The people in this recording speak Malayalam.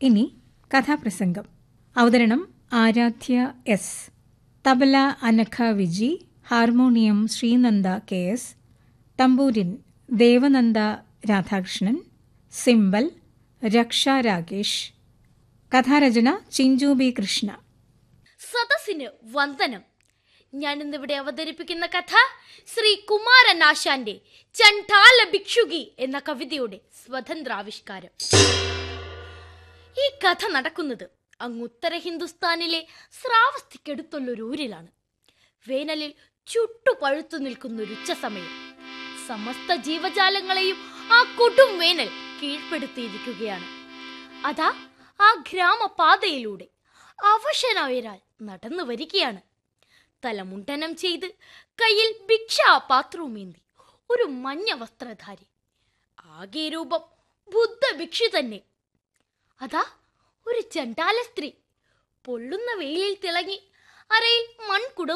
ഇനി കഥാപ്രസംഗം അവതരണം Aradhya S tabla Anagha Viji harmonium Sreenanda K S tambourine Devananda Radhakrishnan cymbal Raksha Rakesh കഥാരചന ചിഞ്ചു ബി കൃഷ്ണ സദസ്സിന് വന്ദനം ഞാൻ ഇന്നിവിടെ അവതരിപ്പിക്കുന്ന കഥ ശ്രീ കുമാരൻ ആശാന്റെ ചണ്ഡാല ഭിക്ഷുകി എന്ന കവിതയുടെ സ്വതന്ത്രാവിഷ്കാരം ഈ കഥ നടക്കുന്നത് അങ്ങ് ഉത്തര ഹിന്ദുസ്ഥാനിലെ ശ്രാവസ്തിക്കടുത്തുള്ളൊരു ഊരിലാണ് വേനലിൽ ചുട്ടുപഴുത്തു നിൽക്കുന്ന ഒരു ഉച്ച സമയം സമസ്ത ജീവജാലങ്ങളെയും ആ കൊടും വേനൽ കീഴ്പ്പെടുത്തിയിരിക്കുകയാണ് അതാ ആ ഗ്രാമപാതയിലൂടെ അവശനായ ഒരാൾ നടന്നു വരികയാണ് തലമുണ്ടനം ചെയ്ത് കയ്യിൽ ഭിക്ഷാപാത്രവുമേന്തി ഒരു മഞ്ഞ വസ്ത്രധാരി ആകെ രൂപം ബുദ്ധ ഭിക്ഷു തന്നെ അതാ ഒരു ചണ്ടാല സ്ത്രീ പൊള്ളുന്ന വെയിലിൽ തിളങ്ങി അരയിൽ മൺകുട